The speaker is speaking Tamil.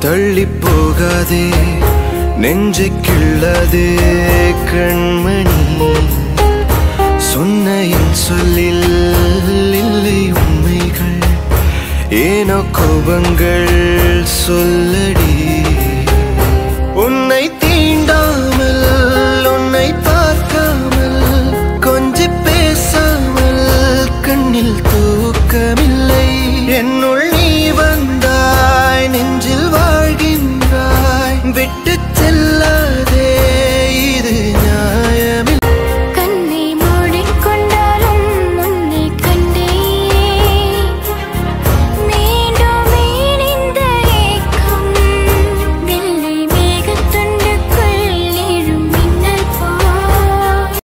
தள்ளி போகாதே நெஞ்சை கிள்ளதே கண்மணி சொன்ன என் சொல்லில் இல்லை உண்மைகள் ஏனோ கோபங்கள் சொல்லடி